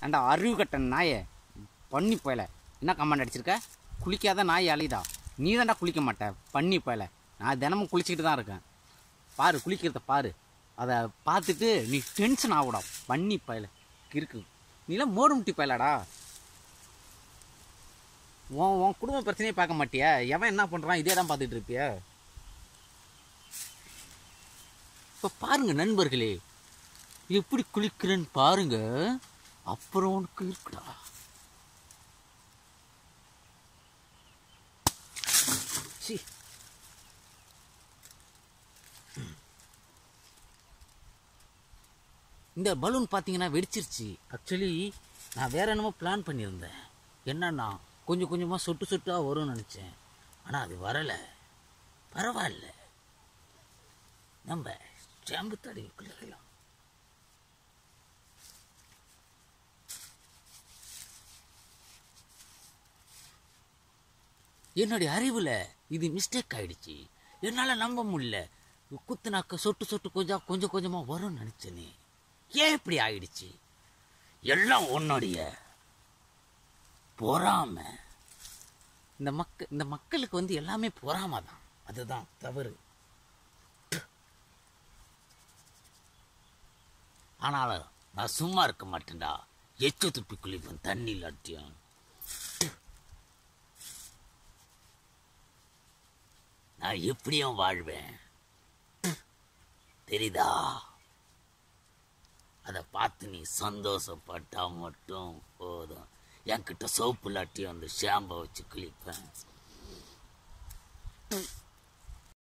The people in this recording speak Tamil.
ஏண்டா அறிவு கட்ட நாயே பண்ணி போயல என்ன கமெண்ட் அடிச்சிருக்க குளிக்காத நாய் அழிதா நீ தான்டா குளிக்க மாட்ட பண்ணி போயல நான் தினமும் குளிச்சுக்கிட்டு தான் இருக்கேன் பாரு குளிக்கிறத பாரு அதை பார்த்துட்டு நீ டென்ஷன் ஆகுடா பண்ணி பயல இருக்கு நீலாம் மோடு முட்டி பயலாடா உன் உன் குடும்ப பிரச்சனையே பார்க்க மாட்டியா எவன் என்ன பண்ணுறான் இதே தான் பார்த்துட்டு இருப்பியா இப்போ பாருங்க நண்பர்களே எப்படி குளிக்கிறேன்னு பாருங்க அப்புறம் உனக்கு இருக்குடா சீ இந்த பலூன் பார்த்தீங்கன்னா வெடிச்சிருச்சு ஆக்சுவலி நான் வேற என்னமோ பிளான் பண்ணியிருந்தேன் என்னன்னா கொஞ்சம் கொஞ்சமாக சொட்டு சொட்டாக வரும்னு நினச்சேன் ஆனால் அது வரலை பரவாயில்ல நம்ம ஸ்டாம்பு தடவி குளிக்கலாம் என்னுடைய அறிவில் இது மிஸ்டேக் ஆயிடுச்சு என்னால் நம்ப முடியல குத்துனாக்க சொட்டு சொட்டு கொஞ்சம் கொஞ்சம் கொஞ்சமாக வரும்னு நினச்சேனே ஏன் இப்படி ஆயிடுச்சு எல்லாம் உன்னுடைய பொறாம இந்த மக்க இந்த மக்களுக்கு வந்து எல்லாமே பொறாம தான் அதுதான் தவறு ஆனாலும் நான் சும்மா இருக்க மாட்டேன்டா எச்சு துப்பி குளிப்பேன் தண்ணி இல்லாட்டியும் நான் எப்படியும் வாழ்வேன் தெரியுதா அதை பார்த்து நீ சந்தோஷப்பட்டா மட்டும் போதும் என்கிட்ட சோப்பு இல்லாட்டியும் அந்த ஷாம்பை வச்சு குளிப்பேன்